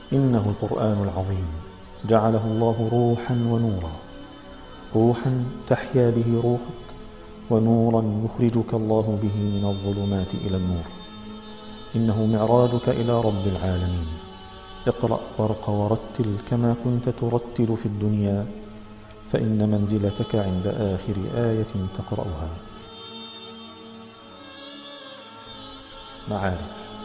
إنه القرآن العظيم جعله الله روحا ونورا روحا تحيا به روحك ونورا يخرجك الله به من الظلمات إلى النور إنه معراجك إلى رب العالمين اقرأ وارق ورتل كما كنت ترتل في الدنيا فإن منزلتك عند آخر آية تقرأها معارف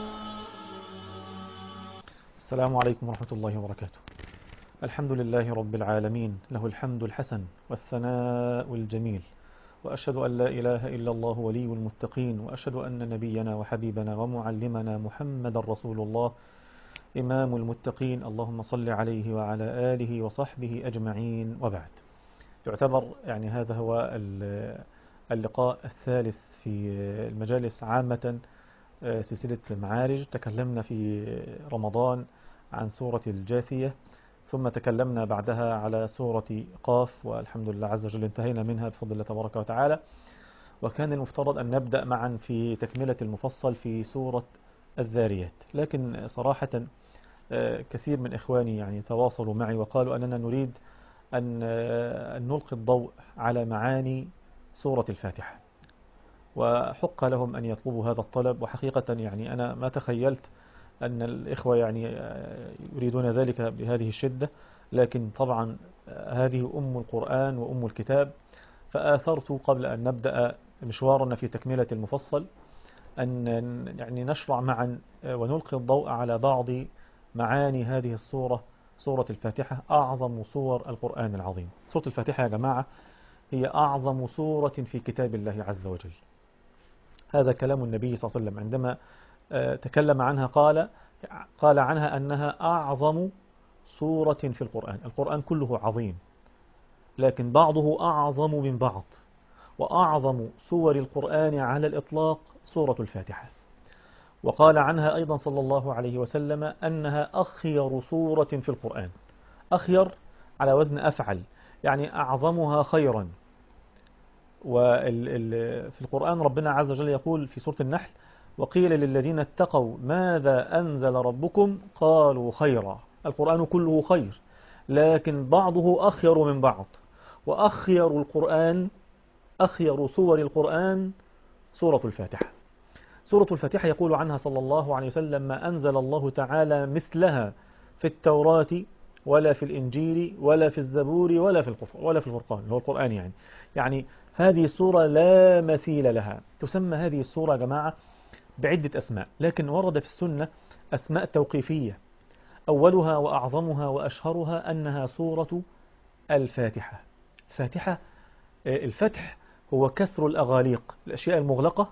السلام عليكم ورحمة الله وبركاته الحمد لله رب العالمين له الحمد الحسن والثناء الجميل وأشهد أن لا إله إلا الله ولي المتقين وأشهد أن نبينا وحبيبنا ومعلمنا محمد رسول الله إمام المتقين اللهم صل عليه وعلى آله وصحبه أجمعين وبعد يعتبر يعني هذا هو اللقاء الثالث في المجالس عامة سلسلة المعارج تكلمنا في رمضان عن سورة الجاثية ثم تكلمنا بعدها على سورة قاف والحمد لله عز وجل انتهينا منها بفضل الله تبارك وتعالى وكان المفترض أن نبدأ معا في تكملة المفصل في سورة الذاريات لكن صراحة كثير من إخواني يعني تواصلوا معي وقالوا أننا نريد أن نلقي الضوء على معاني سورة الفاتحة وحق لهم أن يطلبوا هذا الطلب وحقيقة يعني أنا ما تخيلت أن الإخوة يعني يريدون ذلك بهذه الشدة لكن طبعا هذه أم القرآن وأم الكتاب فآثرت قبل أن نبدأ مشوارنا في تكملة المفصل أن يعني نشرع معا ونلقي الضوء على بعض معاني هذه الصورة سورة الفاتحة أعظم صور القرآن العظيم سورة الفاتحة يا جماعة هي أعظم سورة في كتاب الله عز وجل هذا كلام النبي صلى الله عليه وسلم عندما تكلم عنها قال قال عنها أنها أعظم سورة في القرآن القرآن كله عظيم لكن بعضه أعظم من بعض وأعظم سور القرآن على الإطلاق سورة الفاتحة وقال عنها أيضا صلى الله عليه وسلم أنها أخير سورة في القرآن أخير على وزن أفعل يعني أعظمها خيرا وفي القرآن ربنا عز وجل يقول في سورة النحل وقيل للذين اتقوا ماذا أنزل ربكم قالوا خيرا القرآن كله خير لكن بعضه أخير من بعض وأخير القرآن أخير سور القرآن سورة الفاتحة سورة الفاتحة يقول عنها صلى الله عليه وسلم ما أنزل الله تعالى مثلها في التوراة ولا في الإنجيل ولا في الزبور ولا في ولا في الفرقان هو القرآن يعني يعني هذه السورة لا مثيل لها تسمى هذه السورة يا جماعة بعدة أسماء لكن ورد في السنة أسماء توقيفية أولها وأعظمها وأشهرها أنها سورة الفاتحة الفاتحة الفتح هو كسر الأغاليق الأشياء المغلقة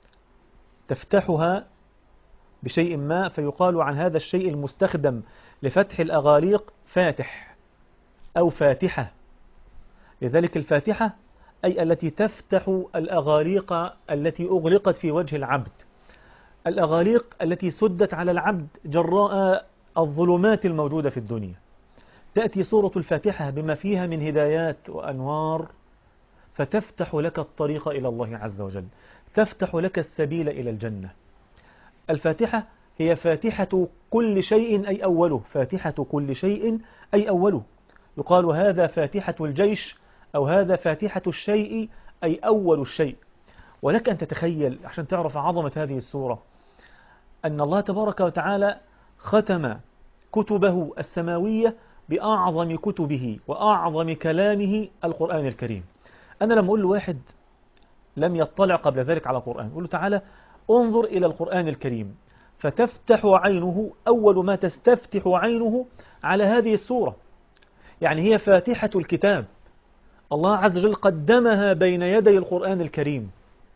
تفتحها بشيء ما فيقال عن هذا الشيء المستخدم لفتح الأغاليق فاتح أو فاتحة لذلك الفاتحة أي التي تفتح الأغاليق التي أغلقت في وجه العبد الأغاليق التي سدت على العبد جراء الظلمات الموجودة في الدنيا تأتي سورة الفاتحة بما فيها من هدايات وأنوار فتفتح لك الطريق إلى الله عز وجل تفتح لك السبيل إلى الجنة الفاتحة هي فاتحة كل شيء أي أوله فاتحة كل شيء أي أوله يقال هذا فاتحة الجيش أو هذا فاتحة الشيء أي أول الشيء ولك أن تتخيل عشان تعرف عظمة هذه السورة أن الله تبارك وتعالى ختم كتبه السماوية بأعظم كتبه وأعظم كلامه القرآن الكريم أنا لما أقول لواحد لم يطلع قبل ذلك على القرآن أقول له تعالى انظر إلى القرآن الكريم فتفتح عينه أول ما تستفتح عينه على هذه السورة يعني هي فاتحة الكتاب الله عز وجل قدمها بين يدي القرآن الكريم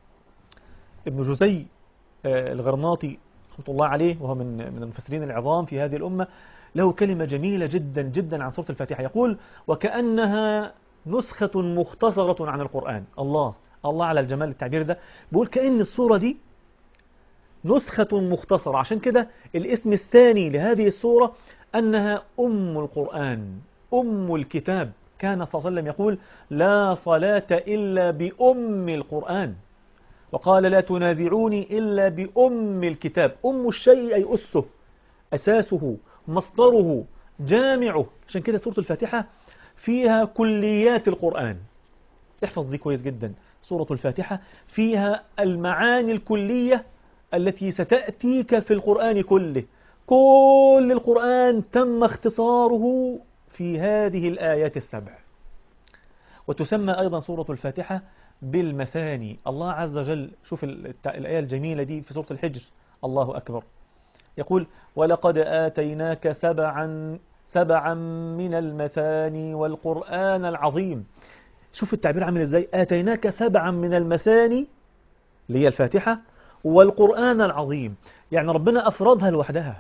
ابن جزي الغرناطي رحمة الله عليه وهو من من المفسرين العظام في هذه الأمة له كلمة جميلة جدا جدا عن سورة الفاتحة يقول وكأنها نسخة مختصرة عن القرآن الله الله على الجمال التعبير ده بيقول كأن الصورة دي نسخة مختصرة عشان كده الاسم الثاني لهذه السورة أنها أم القرآن أم الكتاب كان صلى الله عليه وسلم يقول لا صلاة إلا بأم القرآن وقال لا تنازعوني إلا بأم الكتاب أم الشيء أي أسه أساسه مصدره جامعه عشان كده سورة الفاتحة فيها كليات القرآن احفظ دي كويس جدا سورة الفاتحة فيها المعاني الكلية التي ستأتيك في القرآن كله كل القرآن تم اختصاره في هذه الآيات السبع وتسمى أيضا سورة الفاتحة بالمثاني الله عز وجل شوف الآية الجميلة دي في سورة الحجر الله أكبر يقول ولقد آتيناك سبعا سبعا من المثاني والقرآن العظيم شوف التعبير عامل ازاي آتيناك سبعا من المثاني اللي هي الفاتحة والقرآن العظيم يعني ربنا أفردها لوحدها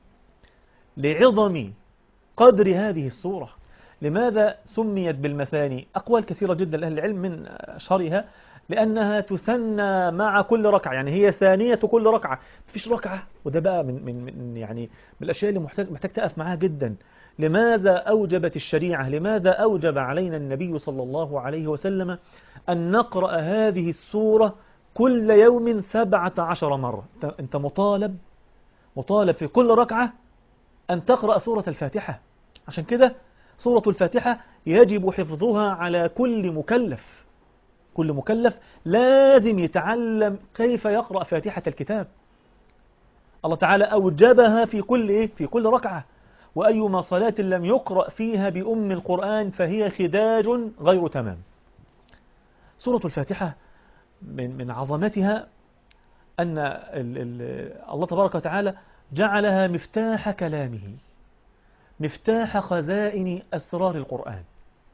لعظم قدر هذه السورة لماذا سميت بالمثاني أقوال كثيرة جدا لأهل العلم من أشهرها لأنها تثنى مع كل ركعة يعني هي ثانية كل ركعة مفيش ركعة وده بقى من, من, من يعني من الأشياء اللي محتاج, محتاج تقف معاها جدا لماذا أوجبت الشريعة لماذا أوجب علينا النبي صلى الله عليه وسلم أن نقرأ هذه السورة كل يوم سبعة عشر مرة أنت مطالب مطالب في كل ركعة أن تقرأ سورة الفاتحة عشان كده سورة الفاتحة يجب حفظها على كل مكلف كل مكلف لازم يتعلم كيف يقرأ فاتحة الكتاب الله تعالى أوجبها في كل إيه؟ في كل ركعة وأيما صلاة لم يقرأ فيها بأم القرآن فهي خداج غير تمام سورة الفاتحة من من عظمتها أن ال ال الله تبارك وتعالى جعلها مفتاح كلامه مفتاح خزائن أسرار القرآن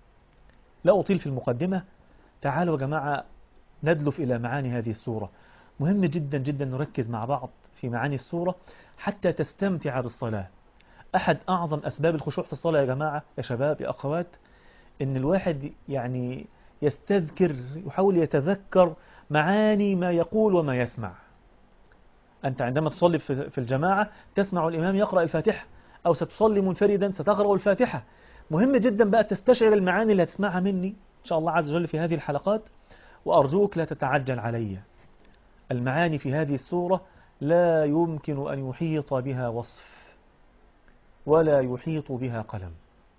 لا أطيل في المقدمة تعالوا يا جماعة ندلف إلى معاني هذه السورة مهم جدا جدا نركز مع بعض في معاني السورة حتى تستمتع بالصلاة أحد أعظم أسباب الخشوع في الصلاة يا جماعة يا شباب يا أخوات إن الواحد يعني يستذكر يحاول يتذكر معاني ما يقول وما يسمع أنت عندما تصلي في الجماعة تسمع الإمام يقرأ الفاتحة أو ستصلي منفردا ستقرأ الفاتحة مهم جدا بقى تستشعر المعاني اللي هتسمعها مني إن شاء الله عز وجل في هذه الحلقات وأرجوك لا تتعجل علي المعاني في هذه السورة لا يمكن أن يحيط بها وصف ولا يحيط بها قلم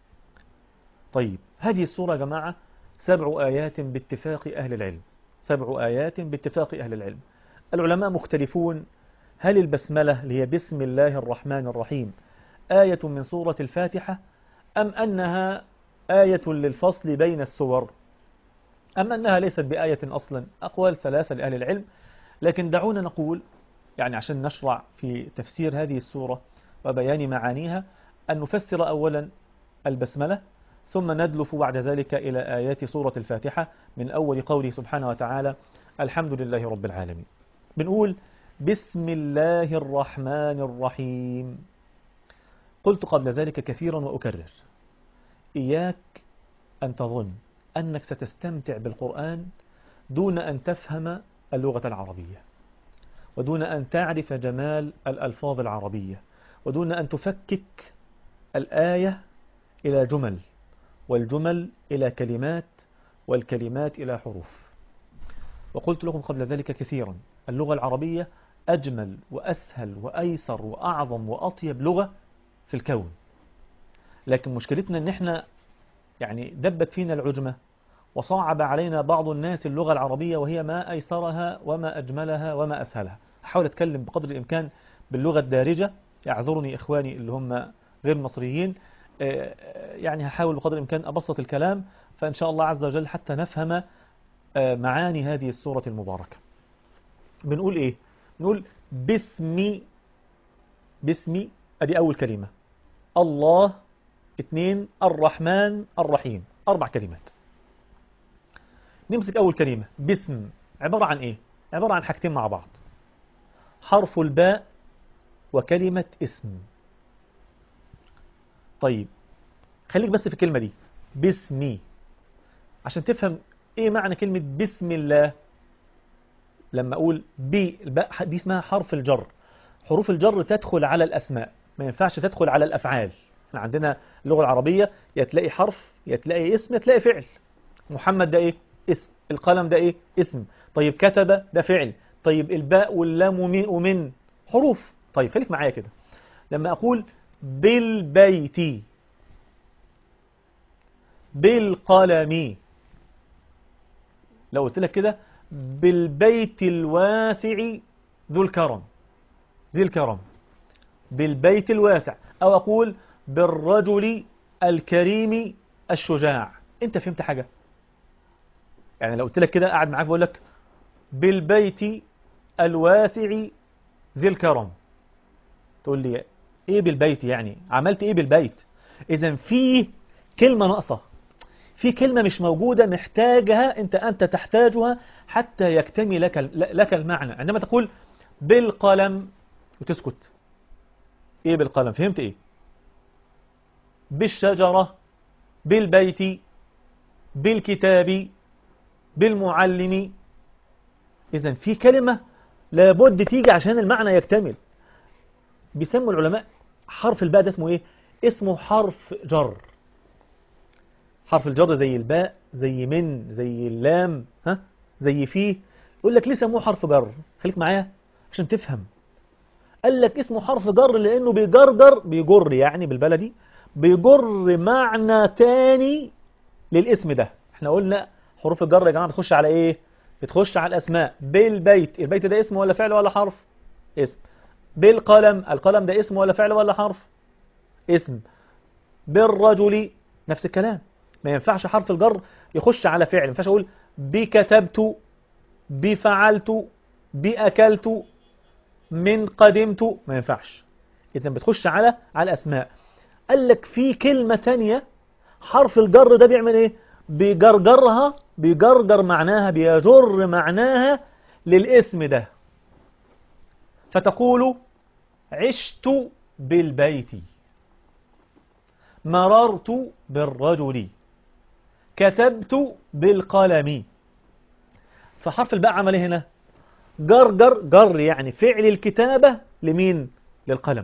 طيب هذه السورة يا جماعة سبع آيات باتفاق أهل العلم سبع آيات باتفاق أهل العلم العلماء مختلفون هل البسملة اللي هي بسم الله الرحمن الرحيم آية من سورة الفاتحة أم أنها آية للفصل بين السور أم أنها ليست بآية أصلا أقوال ثلاثة لأهل العلم لكن دعونا نقول يعني عشان نشرع في تفسير هذه السورة وبيان معانيها أن نفسر أولا البسملة ثم ندلف بعد ذلك إلى آيات سورة الفاتحة من أول قوله سبحانه وتعالى الحمد لله رب العالمين بنقول بسم الله الرحمن الرحيم قلت قبل ذلك كثيرا وأكرر إياك أن تظن أنك ستستمتع بالقرآن دون أن تفهم اللغة العربية ودون أن تعرف جمال الألفاظ العربية ودون أن تفكك الآية إلى جمل والجمل إلى كلمات والكلمات إلى حروف وقلت لكم قبل ذلك كثيرا اللغة العربية أجمل وأسهل وأيسر وأعظم وأطيب لغة في الكون لكن مشكلتنا ان احنا يعني دبت فينا العجمة وصعب علينا بعض الناس اللغة العربية وهي ما أيسرها وما أجملها وما أسهلها أحاول أتكلم بقدر الإمكان باللغة الدارجة يعذرني إخواني اللي هم غير مصريين يعني هحاول بقدر الإمكان أبسط الكلام فإن شاء الله عز وجل حتى نفهم معاني هذه السورة المباركة بنقول إيه نقول باسمي باسمي أدي أول كلمة الله اثنين الرحمن الرحيم أربع كلمات نمسك أول كلمة باسم عبارة عن إيه عبارة عن حاجتين مع بعض حرف الباء وكلمة اسم طيب خليك بس في الكلمة دي باسمي عشان تفهم ايه معنى كلمة بسم الله لما اقول بي الباء دي اسمها حرف الجر حروف الجر تدخل على الاسماء ما ينفعش تدخل على الافعال احنا عندنا اللغة العربية يا تلاقي حرف يا تلاقي اسم يا تلاقي فعل محمد ده ايه اسم القلم ده ايه اسم طيب كتب ده فعل طيب الباء واللام ومن, ومن حروف طيب خليك معايا كده لما اقول بالبيت بالقلم لو قلت لك كده بالبيت الواسع ذو الكرم ذي الكرم بالبيت الواسع أو أقول بالرجل الكريم الشجاع أنت فهمت حاجة يعني لو قلت لك كده قاعد معاك بقول لك بالبيت الواسع ذي الكرم تقول لي ايه بالبيت يعني عملت ايه بالبيت اذا في كلمة ناقصة في كلمة مش موجودة محتاجها انت انت تحتاجها حتى يكتمل لك لك المعنى عندما تقول بالقلم وتسكت ايه بالقلم فهمت ايه بالشجرة بالبيت بالكتاب بالمعلم اذا في كلمة لابد تيجي عشان المعنى يكتمل بيسموا العلماء حرف الباء ده اسمه ايه اسمه حرف جر حرف الجر زي الباء زي من زي اللام ها زي فيه يقول لك ليه سموه حرف جر خليك معايا عشان تفهم قال لك اسمه حرف جر لانه بيجرجر بيجر يعني بالبلدي بيجر معنى تاني للاسم ده احنا قلنا حروف الجر يا جماعه بتخش على ايه بتخش على الاسماء بالبيت البيت ده اسم ولا فعل ولا حرف اسم بالقلم القلم ده اسم ولا فعل ولا حرف اسم بالرجل نفس الكلام ما ينفعش حرف الجر يخش على فعل ما ينفعش اقول بكتبت بفعلت بأكلت من قدمت ما ينفعش إذا بتخش على على الأسماء قال لك في كلمة تانية حرف الجر ده بيعمل ايه بيجرجرها بيجرجر معناها بيجر معناها للاسم ده فتقول عشت بالبيت مررت بالرجل كتبت بالقلم فحرف الباء عمل ايه هنا جرجر جر يعني فعل الكتابة لمين للقلم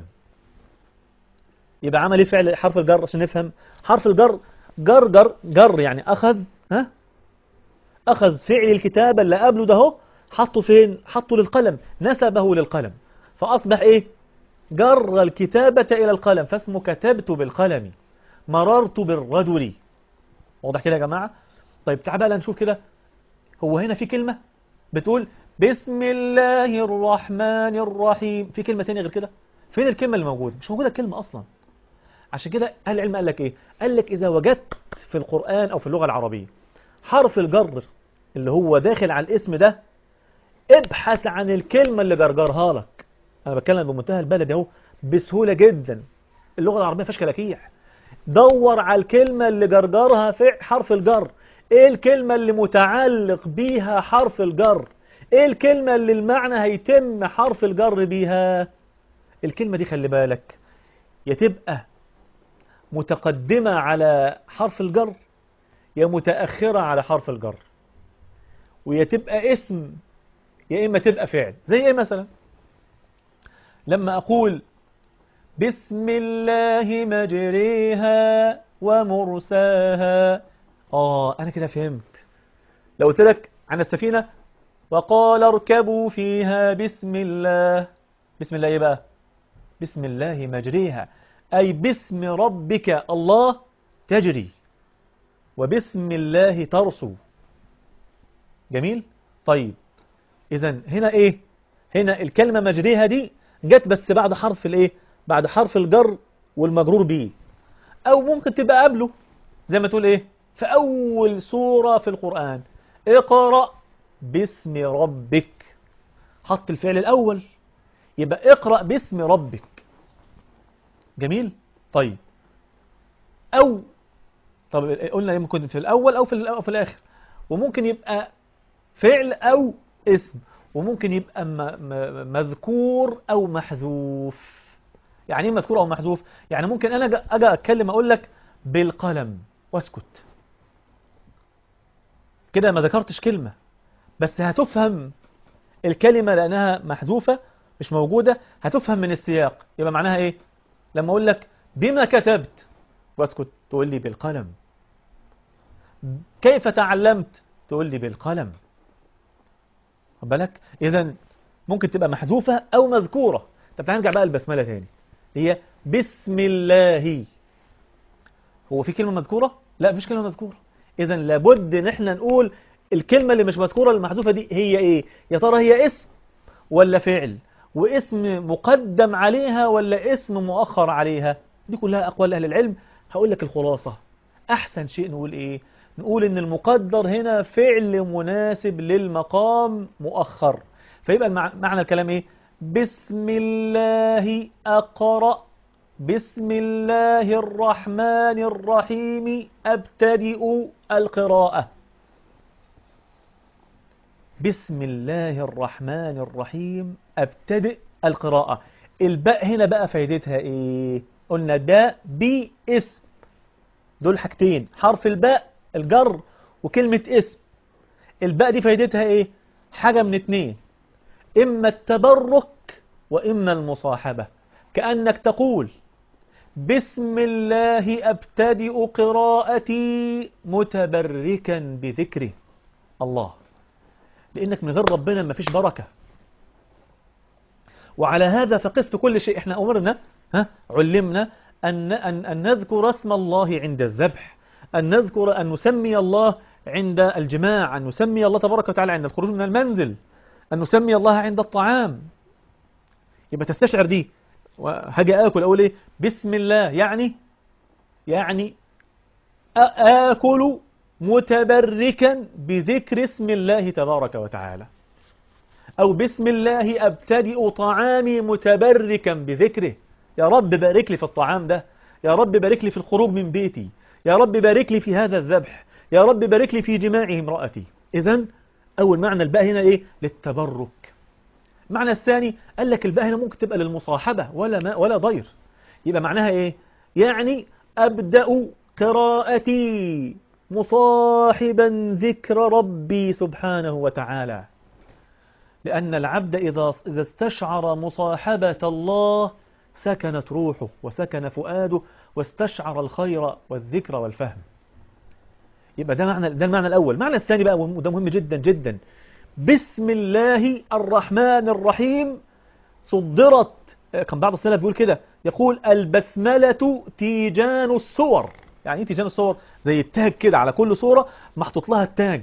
يبقى عمل ايه فعل حرف الجر عشان نفهم حرف الجر جرجر جر يعني اخذ ها اخذ فعل الكتابة اللي قبله ده اهو حطه فين حطه للقلم نسبه للقلم فاصبح ايه جر الكتابة الى القلم فاسمه كتبت بالقلم مررت بالرجل واضح كده يا جماعة طيب تعال بقى نشوف كده هو هنا في كلمة بتقول بسم الله الرحمن الرحيم في كلمة تانية غير كده فين الكلمة اللي موجودة مش موجودة كلمة أصلا عشان كده أهل العلم قال لك إيه قال لك إذا وجدت في القرآن أو في اللغة العربية حرف الجر اللي هو داخل على الاسم ده ابحث عن الكلمة اللي جرجرها لك أنا بتكلم بمنتهى البلد اهو بسهولة جدا اللغة العربية فيهاش كلاكيع دور على الكلمة اللي جرجرها في حرف الجر ايه الكلمة اللي متعلق بيها حرف الجر ايه الكلمة اللي المعنى هيتم حرف الجر بيها الكلمة دي خلي بالك يا تبقى متقدمة على حرف الجر يا متأخرة على حرف الجر ويا تبقى اسم يا إما تبقى فعل زي ايه مثلا لما أقول بسم الله مجريها ومرساها آه أنا كده فهمت لو قلت لك عن السفينة وقال اركبوا فيها بسم الله بسم الله ايه بقى بسم الله مجريها أي باسم ربك الله تجري وبسم الله ترسو جميل طيب إذا هنا إيه هنا الكلمة مجريها دي جت بس بعد حرف الإيه بعد حرف الجر والمجرور به أو ممكن تبقى قبله زي ما تقول إيه في أول سورة في القرآن اقرأ باسم ربك حط الفعل الأول يبقى اقرأ باسم ربك جميل طيب أو طب قلنا ممكن في الأول أو في, الأول في الآخر وممكن يبقى فعل أو اسم وممكن يبقى مذكور أو محذوف يعني ايه مذكور أو محذوف يعني ممكن أنا أجي أتكلم أقول لك بالقلم واسكت كده ما ذكرتش كلمة بس هتفهم الكلمة لأنها محذوفة مش موجودة هتفهم من السياق يبقى معناها ايه لما اقول لك بما كتبت واسكت تقول لي بالقلم كيف تعلمت تقول لي بالقلم خد بالك اذا ممكن تبقى محذوفة او مذكورة طب تعال نرجع بقى البسملة تاني هي بسم الله هو في كلمة مذكورة؟ لا مفيش كلمة مذكورة إذا لابد إن احنا نقول الكلمة اللي مش مذكورة المحذوفة دي هي إيه؟ يا ترى هي اسم ولا فعل؟ واسم مقدم عليها ولا اسم مؤخر عليها؟ دي كلها أقوال أهل العلم هقول لك الخلاصة أحسن شيء نقول إيه؟ نقول إن المقدر هنا فعل مناسب للمقام مؤخر فيبقى معنى الكلام إيه؟ بسم الله أقرأ بسم الله الرحمن الرحيم أبتدئ القراءة بسم الله الرحمن الرحيم أبتدئ القراءة الباء هنا بقى فايدتها إيه قلنا ده باسم دول حاجتين حرف الباء الجر وكلمة اسم الباء دي فايدتها إيه حاجة من اتنين إما التبرك وإما المصاحبة كأنك تقول بسم الله أبتدئ قراءتي متبركا بذكره الله لأنك من غير ربنا ما فيش بركة وعلى هذا فقس في كل شيء احنا أمرنا ها علمنا أن, أن, أن نذكر اسم الله عند الذبح أن نذكر أن نسمي الله عند الجماع أن نسمي الله تبارك وتعالى عند الخروج من المنزل أن نسمي الله عند الطعام يبقى تستشعر دي وهاجي آكل أقول إيه بسم الله يعني يعني آكل متبركا بذكر اسم الله تبارك وتعالى أو بسم الله أبتدئ طعامي متبركا بذكره يا رب بارك لي في الطعام ده يا رب بارك لي في الخروج من بيتي يا رب بارك لي في هذا الذبح يا رب بارك لي في جماع امرأتي إذا أول معنى الباء هنا إيه للتبرك المعنى الثاني قال لك الباء هنا ممكن تبقى للمصاحبة ولا ما ولا ضير يبقى معناها إيه يعني أبدأ قراءتي مصاحبا ذكر ربي سبحانه وتعالى لأن العبد إذا إذا استشعر مصاحبة الله سكنت روحه وسكن فؤاده واستشعر الخير والذكر والفهم يبقى ده معنى ده المعنى الأول المعنى الثاني بقى وده مهم جدا جدا بسم الله الرحمن الرحيم صدرت كان بعض السلف بيقول كده يقول البسملة تيجان الصور يعني ايه تيجان الصور زي التاج كده على كل صورة محطوط لها التاج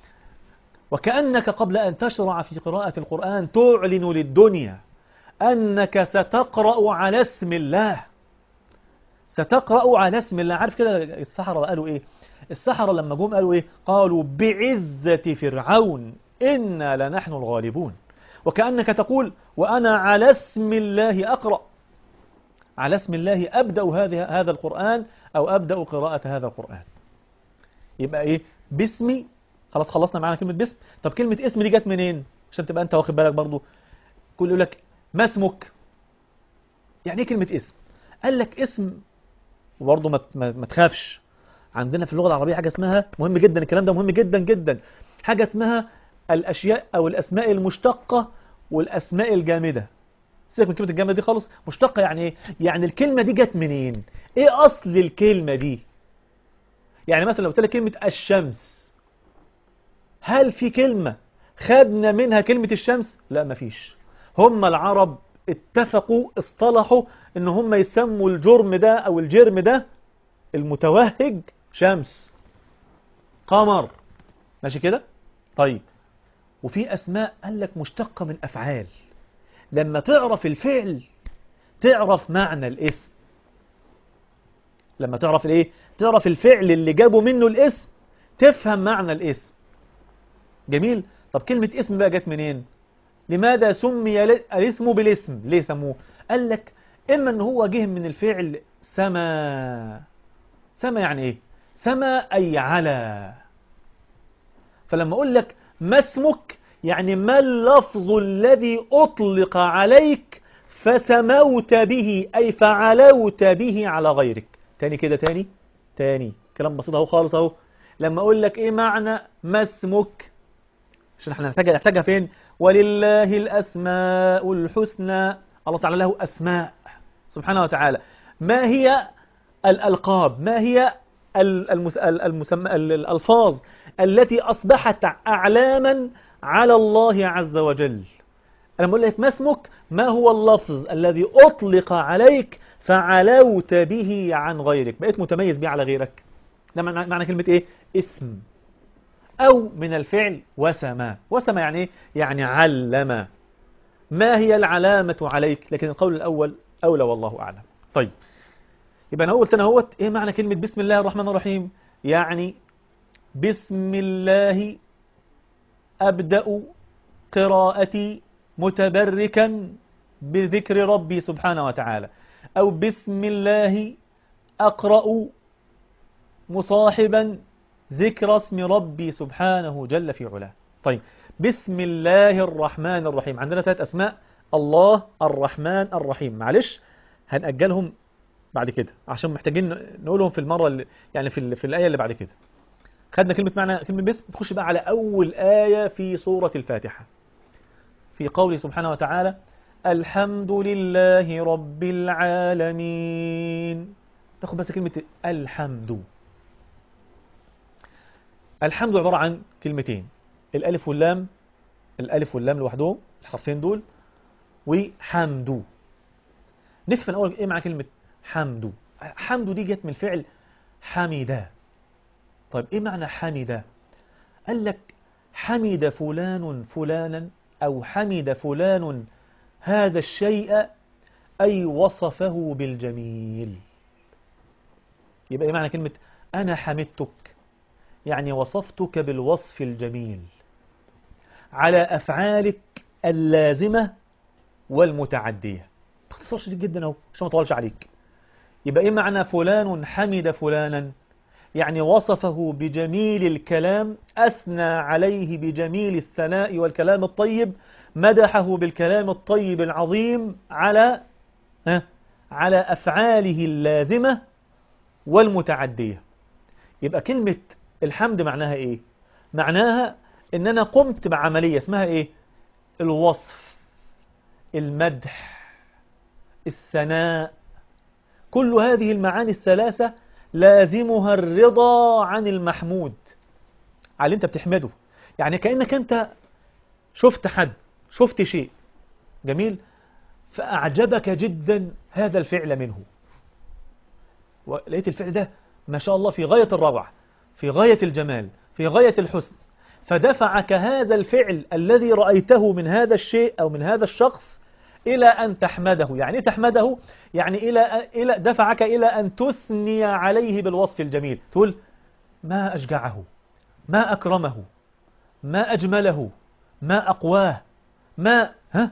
وكأنك قبل أن تشرع في قراءة القرآن تعلن للدنيا أنك ستقرأ على اسم الله ستقرأ على اسم الله عارف كده السحرة قالوا إيه السحرة لما جم قالوا إيه قالوا بعزة فرعون إنا لنحن الغالبون وكأنك تقول وأنا على اسم الله أقرأ على اسم الله أبدأ هذا هذا القرآن أو أبدأ قراءة هذا القرآن يبقى إيه باسمي خلاص خلصنا معانا كلمة باسم طب كلمة اسم دي جت منين عشان تبقى أنت واخد بالك برضو كل يقول لك ما اسمك يعني ايه كلمة اسم قال لك اسم وبرضه ما, ما, ما تخافش عندنا في اللغة العربية حاجة اسمها مهم جدا الكلام ده مهم جدا جدا حاجة اسمها الأشياء أو الأسماء المشتقة والأسماء الجامدة سيبك من كلمة الجامدة دي خالص مشتقة يعني ايه يعني الكلمة دي جت منين ايه أصل الكلمة دي يعني مثلا لو قلت لك كلمة الشمس هل في كلمة خدنا منها كلمة الشمس لا مفيش هم العرب اتفقوا اصطلحوا ان هم يسموا الجرم ده او الجرم ده المتوهج شمس قمر ماشي كده طيب وفي اسماء قال لك مشتقة من افعال لما تعرف الفعل تعرف معنى الاسم لما تعرف الايه تعرف الفعل اللي جابوا منه الاسم تفهم معنى الاسم جميل طب كلمة اسم بقى جت منين لماذا سمي الاسم بالاسم ليه سموه قال لك إما أن هو جه من الفعل سما سما يعني إيه سما أي على فلما أقول لك ما اسمك يعني ما اللفظ الذي أطلق عليك فسموت به أي فعلوت به على غيرك تاني كده تاني تاني كلام بسيط اهو خالص اهو لما أقول لك إيه معنى ما اسمك عشان احنا نحتاجها نحتاجها فين ولله الأسماء الحسنى الله تعالى له أسماء سبحانه وتعالى ما هي الألقاب ما هي المسمى الألفاظ التي أصبحت أعلاما على الله عز وجل أنا بقول لك ما اسمك ما هو اللفظ الذي أطلق عليك فعلوت به عن غيرك بقيت متميز به على غيرك ده معنى, معنى كلمة إيه اسم أو من الفعل وسما وسما يعني إيه يعني علم ما هي العلامة عليك لكن القول الأول أولى والله أعلم طيب يبقى أنا قلت أنا هوت إيه معنى كلمة بسم الله الرحمن الرحيم يعني بسم الله أبدأ قراءتي متبركا بذكر ربي سبحانه وتعالى أو بسم الله أقرأ مصاحبا ذكر اسم ربي سبحانه جل في علاه طيب بسم الله الرحمن الرحيم عندنا ثلاث أسماء الله الرحمن الرحيم معلش هنأجلهم بعد كده عشان محتاجين نقولهم في المرة اللي يعني في, في الآية اللي بعد كده خدنا كلمة معنى كلمة بسم نخش بقى على أول آية في سورة الفاتحة في قوله سبحانه وتعالى الحمد لله رب العالمين تاخد بس كلمة الحمد الحمد عبارة عن كلمتين الألف واللام الألف واللام لوحدهم الحرفين دول وحمد نفهم أول إيه معنى كلمة حمد حمد دي جت من الفعل حمدا طيب إيه معنى حمدا قال لك حمد فلان فلانا أو حمد فلان هذا الشيء أي وصفه بالجميل يبقى إيه معنى كلمة أنا حمدتك يعني وصفتك بالوصف الجميل على أفعالك اللازمة والمتعدية باختصار شديد جدا اهو عشان ما اطولش عليك يبقى ايه معنى فلان حمد فلانا يعني وصفه بجميل الكلام أثنى عليه بجميل الثناء والكلام الطيب مدحه بالكلام الطيب العظيم على ها على أفعاله اللازمة والمتعدية يبقى كلمة الحمد معناها ايه معناها ان انا قمت بعملية اسمها ايه الوصف المدح الثناء كل هذه المعاني الثلاثة لازمها الرضا عن المحمود على اللي انت بتحمده يعني كأنك انت شفت حد شفت شيء جميل فأعجبك جدا هذا الفعل منه ولقيت الفعل ده ما شاء الله في غاية الروعة في غاية الجمال في غاية الحسن فدفعك هذا الفعل الذي رأيته من هذا الشيء أو من هذا الشخص إلى أن تحمده يعني إيه تحمده يعني إلى إلى دفعك إلى أن تثني عليه بالوصف الجميل تقول ما أشجعه ما أكرمه ما أجمله ما أقواه ما ها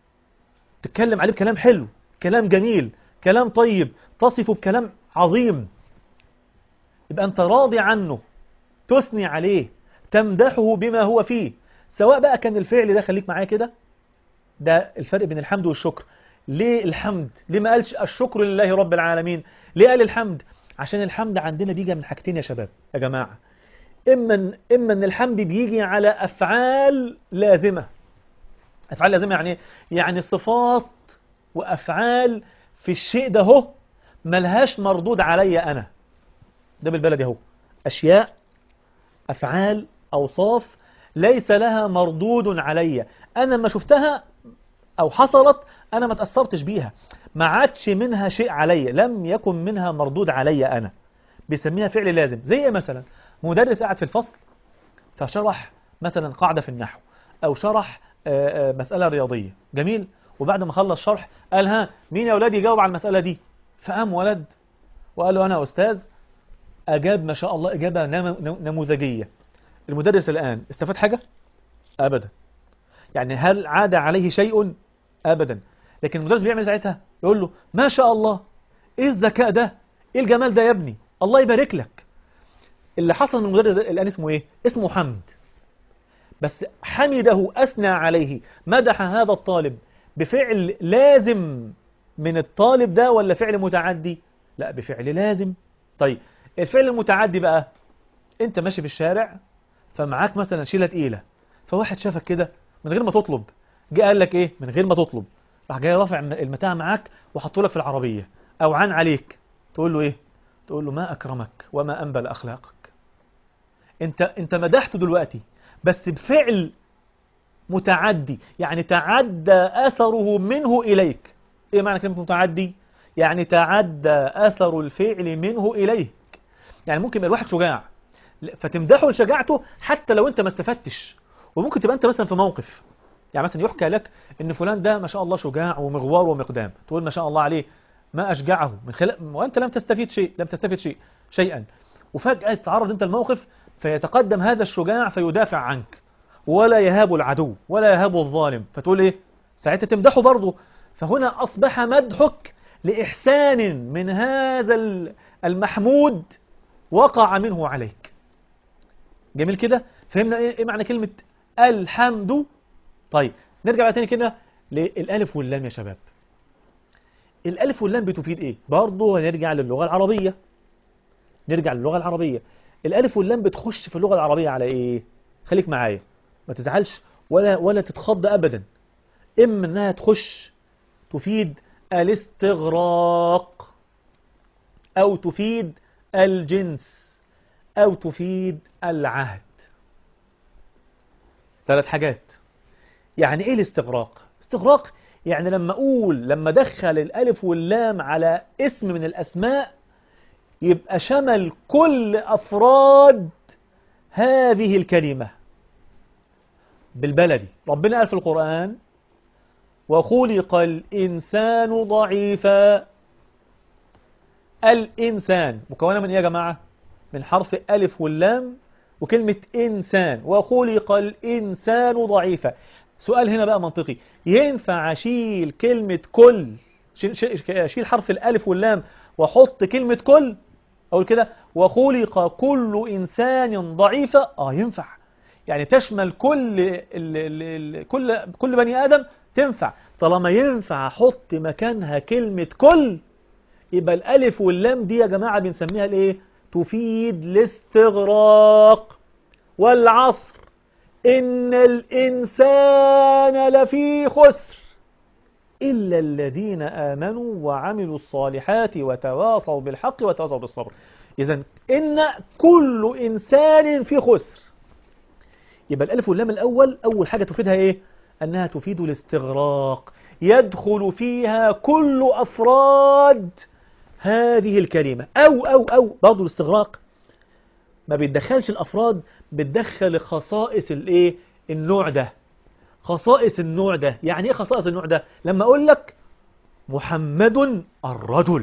تتكلم عليه بكلام حلو كلام جميل كلام طيب تصفه بكلام عظيم يبقى أنت راضي عنه تثني عليه تمدحه بما هو فيه سواء بقى كان الفعل ده خليك معايا كده ده الفرق بين الحمد والشكر ليه الحمد ليه ما قالش الشكر لله رب العالمين ليه قال الحمد عشان الحمد عندنا بيجي من حاجتين يا شباب يا جماعة إما, إما أن الحمد بيجي على أفعال لازمة أفعال لازمة يعني يعني صفات وأفعال في الشيء ده هو ملهاش مردود علي أنا ده بالبلد اهو أشياء أفعال أوصاف ليس لها مردود علي أنا ما شفتها أو حصلت أنا ما تأثرتش بيها ما عادش منها شيء علي لم يكن منها مردود علي أنا بيسميها فعل لازم زي مثلا مدرس قاعد في الفصل فشرح مثلا قاعدة في النحو أو شرح مسألة رياضية جميل وبعد ما خلص شرح قال ها مين يا أولاد يجاوب على المسألة دي فقام ولد وقال له أنا أستاذ أجاب ما شاء الله إجابة نموذجية المدرس الآن استفاد حاجة؟ أبدا يعني هل عاد عليه شيء؟ أبدا لكن المدرس بيعمل ساعتها يقول له ما شاء الله إيه الذكاء ده؟ إيه الجمال ده يا ابني؟ الله يبارك لك اللي حصل من المدرس الآن اسمه إيه؟ اسمه حمد بس حمده أثنى عليه مدح هذا الطالب بفعل لازم من الطالب ده ولا فعل متعدي؟ لا بفعل لازم طيب الفعل المتعدي بقى انت ماشي في الشارع فمعاك مثلا شيلة تقيلة فواحد شافك كده من غير ما تطلب جه قال لك ايه من غير ما تطلب راح جاي رافع المتاع معاك وحطه لك في العربية او عن عليك تقول له ايه تقول له ما اكرمك وما انبل اخلاقك انت انت مدحته دلوقتي بس بفعل متعدي يعني تعدى أثره منه إليك إيه معنى كلمة متعدي يعني تعدى أثر الفعل منه إليك يعني ممكن يبقى الواحد شجاع فتمدحه لشجاعته حتى لو انت ما استفدتش وممكن تبقى انت مثلا في موقف يعني مثلا يحكى لك ان فلان ده ما شاء الله شجاع ومغوار ومقدام تقول ما شاء الله عليه ما اشجعه من خلال وانت لم تستفيد شيء لم تستفيد شيء شيئا وفجأة تتعرض انت الموقف فيتقدم هذا الشجاع فيدافع عنك ولا يهاب العدو ولا يهاب الظالم فتقول ايه ساعتها تمدحه برضه فهنا اصبح مدحك لإحسان من هذا المحمود وقع منه عليك جميل كده فهمنا ايه معنى كلمة الحمد طيب نرجع بقى تاني كده للألف واللام يا شباب الألف واللام بتفيد ايه برضه هنرجع للغة العربية نرجع للغة العربية الألف واللام بتخش في اللغة العربية على ايه خليك معايا ما تزعلش ولا ولا تتخض أبدا إما إنها تخش تفيد الاستغراق أو تفيد الجنس أو تفيد العهد ثلاث حاجات يعني إيه الاستغراق استغراق يعني لما أقول لما دخل الألف واللام على اسم من الأسماء يبقى شمل كل أفراد هذه الكلمة بالبلدي ربنا قال في القرآن وخلق الإنسان ضعيفا الإنسان مكونة من إيه يا جماعة من حرف ألف واللام وكلمة إنسان وخلق الإنسان ضعيفا سؤال هنا بقى منطقي ينفع أشيل كلمة كل أشيل حرف الألف واللام وأحط كلمة كل أقول كده وخلق كل إنسان ضعيفا آه ينفع يعني تشمل كل ال ال كل كل بني آدم تنفع طالما ينفع احط مكانها كلمة كل يبقى الالف واللام دي يا جماعة بنسميها الايه تفيد الاستغراق والعصر ان الانسان لفي خسر إلا الذين آمنوا وعملوا الصالحات وتواصوا بالحق وتواصوا بالصبر إذا إن كل إنسان في خسر يبقى الألف واللام الأول أول حاجة تفيدها إيه أنها تفيد الاستغراق يدخل فيها كل أفراد هذه الكلمة أو أو أو برضه الاستغراق ما بيتدخلش الأفراد بتدخل خصائص الايه النوع ده خصائص النوع ده يعني ايه خصائص النوع ده لما اقول لك محمد الرجل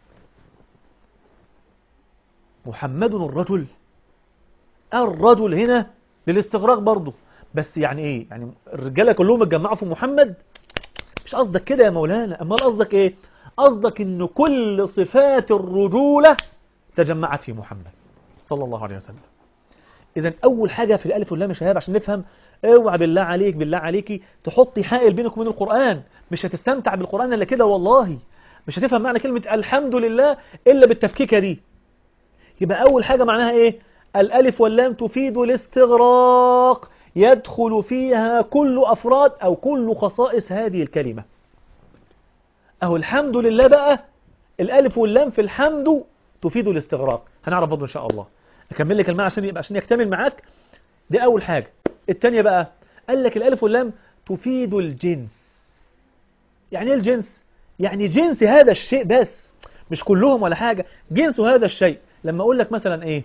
محمد الرجل الرجل هنا للاستغراق برضه بس يعني ايه يعني الرجاله كلهم اتجمعوا في محمد مش قصدك كده يا مولانا امال قصدك ايه قصدك ان كل صفات الرجوله تجمعت في محمد صلى الله عليه وسلم اذا اول حاجه في الالف واللام يا شباب عشان نفهم اوعى بالله عليك بالله عليكي تحطي حائل بينك وبين القران مش هتستمتع بالقران الا كده والله مش هتفهم معنى كلمه الحمد لله الا بالتفكيكه دي يبقى اول حاجه معناها ايه الالف واللام تفيد الاستغراق يدخل فيها كل أفراد أو كل خصائص هذه الكلمة أهو الحمد لله بقى الألف واللام في الحمد تفيد الاستغراق هنعرف برضه إن شاء الله أكمل لك المعنى عشان يبقى عشان يكتمل معاك دي أول حاجة الثانية بقى قال لك الألف واللام تفيد الجنس يعني ايه الجنس يعني جنس هذا الشيء بس مش كلهم ولا حاجة جنس هذا الشيء لما أقول لك مثلا إيه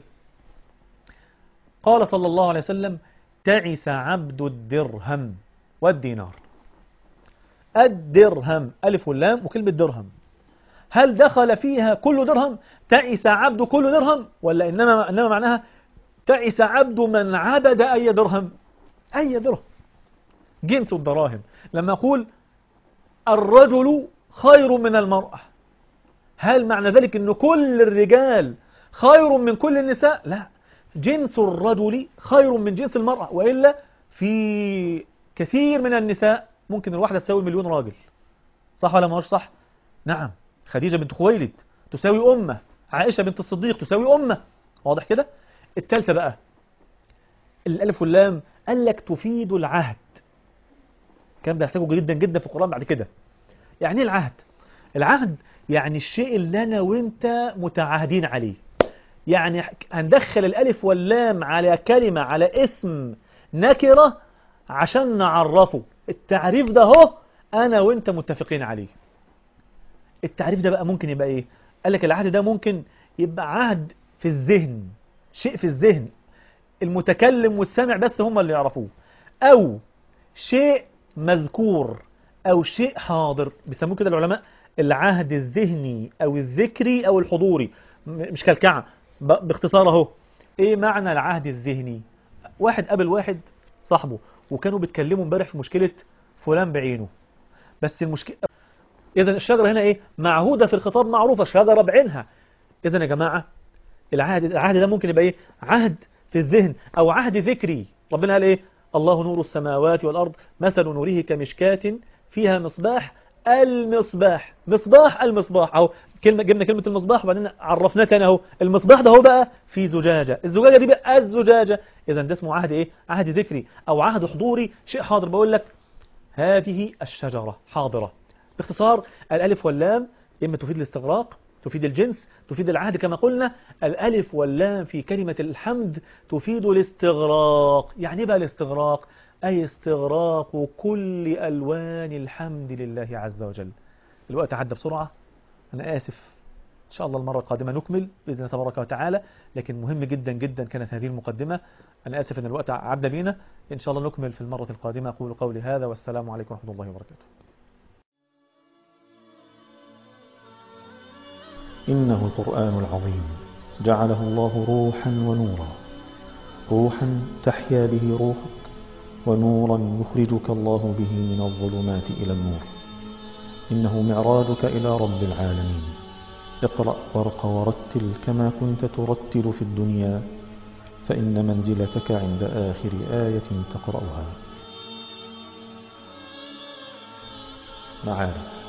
قال صلى الله عليه وسلم تعس عبد الدرهم والدينار الدرهم ألف واللام وكلمة درهم هل دخل فيها كل درهم تعس عبد كل درهم ولا إنما, إنما معناها تعس عبد من عبد أي درهم أي درهم جنس الدراهم لما أقول الرجل خير من المرأة هل معنى ذلك أن كل الرجال خير من كل النساء لا جنس الرجل خير من جنس المرأة وإلا في كثير من النساء ممكن الواحدة تساوي مليون راجل صح ولا ما صح نعم خديجة بنت خويلد تساوي أمة عائشة بنت الصديق تساوي أمة واضح كده التالتة بقى الألف واللام قال لك تفيد العهد الكلام ده هحتاجه جدا جدا في القرآن بعد كده يعني ايه العهد العهد يعني الشيء اللي أنا وانت متعاهدين عليه يعني هندخل الألف واللام على كلمة على اسم نكرة عشان نعرفه التعريف ده هو أنا وإنت متفقين عليه التعريف ده بقى ممكن يبقى إيه قال لك العهد ده ممكن يبقى عهد في الذهن شيء في الذهن المتكلم والسامع بس هم اللي يعرفوه أو شيء مذكور أو شيء حاضر بيسموه كده العلماء العهد الذهني أو الذكري أو الحضوري مش كالكعة باختصار اهو ايه معنى العهد الذهني واحد قابل واحد صاحبه وكانوا بيتكلموا امبارح في مشكلة فلان بعينه بس المشكلة اذا الشجرة هنا ايه معهودة في الخطاب معروفة شجرة بعينها اذا يا جماعة العهد العهد ده ممكن يبقى ايه عهد في الذهن او عهد ذكري ربنا قال ايه الله نور السماوات والارض مثل نوره كمشكاة فيها مصباح المصباح مصباح المصباح اهو كلمة جبنا كلمة المصباح وبعدين عرفناه تاني اهو المصباح ده هو بقى في زجاجة الزجاجة دي بقى الزجاجة اذا ده اسمه عهد ايه عهد ذكري او عهد حضوري شيء حاضر بقول لك هذه الشجرة حاضرة باختصار الالف واللام اما تفيد الاستغراق تفيد الجنس تفيد العهد كما قلنا الالف واللام في كلمة الحمد تفيد الاستغراق يعني ايه بقى الاستغراق أي استغراق كل ألوان الحمد لله عز وجل الوقت عدى بسرعة أنا آسف إن شاء الله المرة القادمة نكمل بإذن الله تبارك وتعالى لكن مهم جدا جدا كانت هذه المقدمة أنا آسف أن الوقت عدى بينا إن شاء الله نكمل في المرة القادمة أقول قولي هذا والسلام عليكم ورحمة الله وبركاته إنه القرآن العظيم جعله الله روحا ونورا روحا تحيا به روحك ونورا يخرجك الله به من الظلمات إلى النور إنه معراجك إلى رب العالمين اقرأ وارق ورتل كما كنت ترتل في الدنيا فإن منزلتك عند آخر آية تقرأها معانا